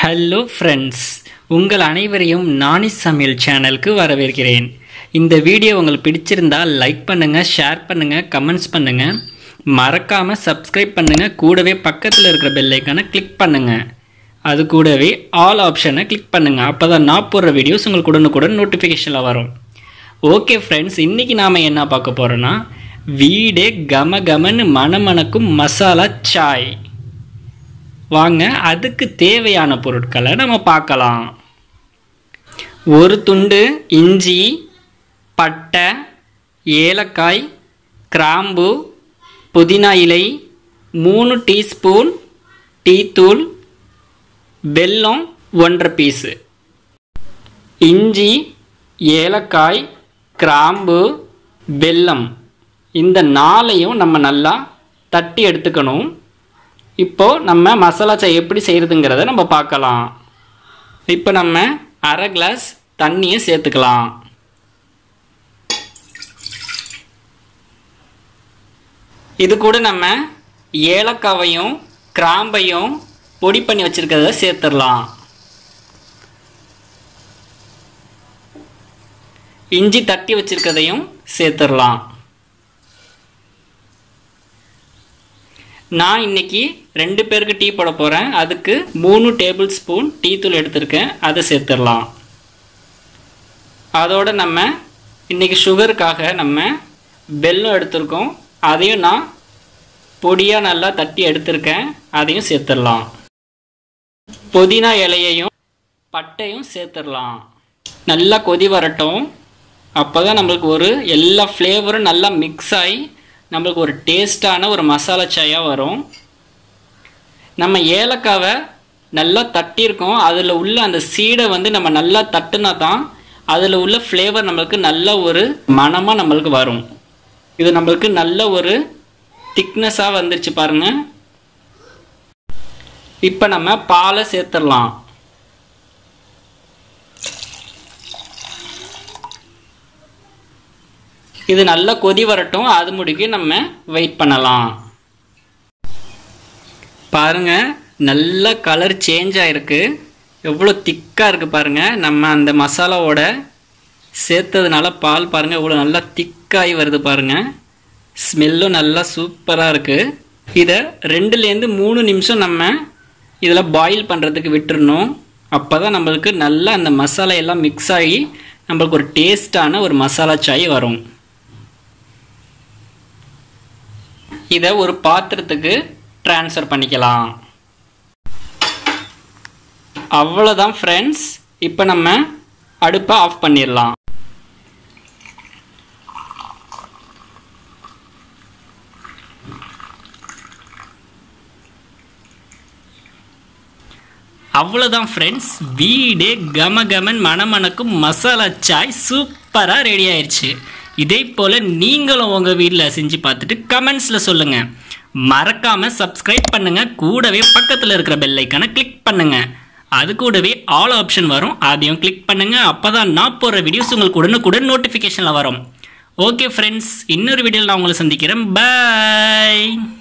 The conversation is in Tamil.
ஹலோ ஃப்ரெண்ட்ஸ் உங்கள் அனைவரையும் நானி சமையல் சேனலுக்கு வரவேற்கிறேன் இந்த வீடியோ உங்களுக்கு பிடிச்சிருந்தா லைக் பண்ணுங்கள் ஷேர் பண்ணுங்கள் கமெண்ட்ஸ் பண்ணுங்கள் மறக்காமல் சப்ஸ்கிரைப் பண்ணுங்கள் கூடவே பக்கத்தில் இருக்கிற பெல் ஐக்கானை கிளிக் பண்ணுங்கள் அது கூடவே ஆல் ஆப்ஷனை கிளிக் பண்ணுங்கள் அப்போ தான் நான் போடுற வீடியோஸ் உங்களுக்கு உடனுக்குடன் நோட்டிஃபிகேஷனில் வரும் ஓகே ஃப்ரெண்ட்ஸ் இன்றைக்கி நாம் என்ன பார்க்க போகிறோன்னா வீடே கம கமன்னு மணமணக்கும் மசாலா சாய் வாங்க அதுக்கு தேவையான பொருட்களை நம்ம பார்க்கலாம் ஒரு துண்டு இஞ்சி பட்டை ஏலக்காய் கிராம்பு புதினா இலை மூணு டீஸ்பூன் டீத்தூள் வெல்லம் ஒன்றரை பீஸு இஞ்சி ஏலக்காய் கிராம்பு வெல்லம் இந்த நாளையும் நம்ம நல்லா தட்டி எடுத்துக்கணும் இப்போது நம்ம மசாலா சாய் எப்படி செய்கிறதுங்கிறத நம்ம பார்க்கலாம் இப்போ நம்ம அரை கிளாஸ் தண்ணியை சேர்த்துக்கலாம் இது கூட நம்ம ஏலக்காவையும் கிராம்பையும் பொடி பண்ணி வச்சுருக்கிறத சேர்த்துடலாம் இஞ்சி தட்டி வச்சுருக்கதையும் சேர்த்துடலாம் நான் இன்னைக்கு ரெண்டு பேருக்கு டீ போட போகிறேன் அதுக்கு மூணு டேபிள் ஸ்பூன் டீ தூள் எடுத்திருக்கேன் அதை சேர்த்துடலாம் அதோடு நம்ம இன்றைக்கி சுகருக்காக நம்ம வெல்லம் எடுத்திருக்கோம் அதையும் நான் பொடியாக நல்லா தட்டி எடுத்திருக்கேன் அதையும் சேர்த்துடலாம் புதினா இலையையும் பட்டையும் சேர்த்துடலாம் நல்லா கொதி வரட்டும் அப்போ தான் நம்மளுக்கு ஒரு எல்லா ஃப்ளேவரும் நல்லா மிக்ஸ் ஆகி நம்மளுக்கு ஒரு டேஸ்டான ஒரு மசாலா சாயாக வரும் நம்ம ஏலக்காவை நல்லா தட்டியிருக்கோம் அதில் உள்ள அந்த சீடை வந்து நம்ம நல்லா தட்டுனா தான் அதில் உள்ள ஃப்ளேவர் நம்மளுக்கு நல்ல ஒரு மனமாக நம்மளுக்கு வரும் இது நம்மளுக்கு நல்ல ஒரு திக்னஸாக வந்துருச்சு பாருங்கள் இப்போ நம்ம பாலை சேர்த்துடலாம் இது நல்லா கொதி வரட்டும் அது முடிக்கு நம்ம வெயிட் பண்ணலாம் பாருங்க நல்ல கலர் சேஞ்ச் ஆகிருக்கு எவ்வளோ திக்காக இருக்குது பாருங்கள் நம்ம அந்த மசாலாவோட சேர்த்ததுனால பால் பாருங்கள் எவ்வளோ நல்லா திக்காகி வருது பாருங்கள் ஸ்மெல்லும் நல்லா சூப்பராக இருக்குது இதை ரெண்டுலேருந்து மூணு நிமிஷம் நம்ம இதில் பாயில் பண்ணுறதுக்கு விட்டுறணும் அப்போ தான் நம்மளுக்கு நல்லா அந்த மசாலா எல்லாம் மிக்ஸ் ஆகி நம்மளுக்கு ஒரு டேஸ்டான ஒரு மசாலா சாய் வரும் இதை ஒரு பாத்திரத்துக்கு ட்ரான்ஸ்ஃபர் பண்ணிக்கலாம் அவ்வளோதான் ஃப்ரெண்ட்ஸ் இப்போ நம்ம அடுப்பை ஆஃப் பண்ணிடலாம் அவ்வளோதான் ஃப்ரெண்ட்ஸ் வீடே கம கமன் மணமணக்கும் மசாலா சாய் சூப்பராக ரெடி ஆயிடுச்சு இதே போல் நீங்களும் உங்கள் வீட்டில் செஞ்சு பார்த்துட்டு கமெண்ட்ஸில் சொல்லுங்கள் மறக்காமல் சப்ஸ்கிரைப் பண்ணுங்கள் கூடவே பக்கத்தில் இருக்கிற பெல்லைக்கான கிளிக் பண்ணுங்கள் அது கூடவே ஆல் ஆப்ஷன் வரும் அதையும் கிளிக் பண்ணுங்கள் அப்போ தான் நான் போடுற வீடியோஸ் உங்களுக்கு உடனுக்குடன் நோட்டிஃபிகேஷனில் வரும் ஓகே ஃப்ரெண்ட்ஸ் இன்னொரு வீடியோவில் நான் உங்களை சந்திக்கிறேன் பாய்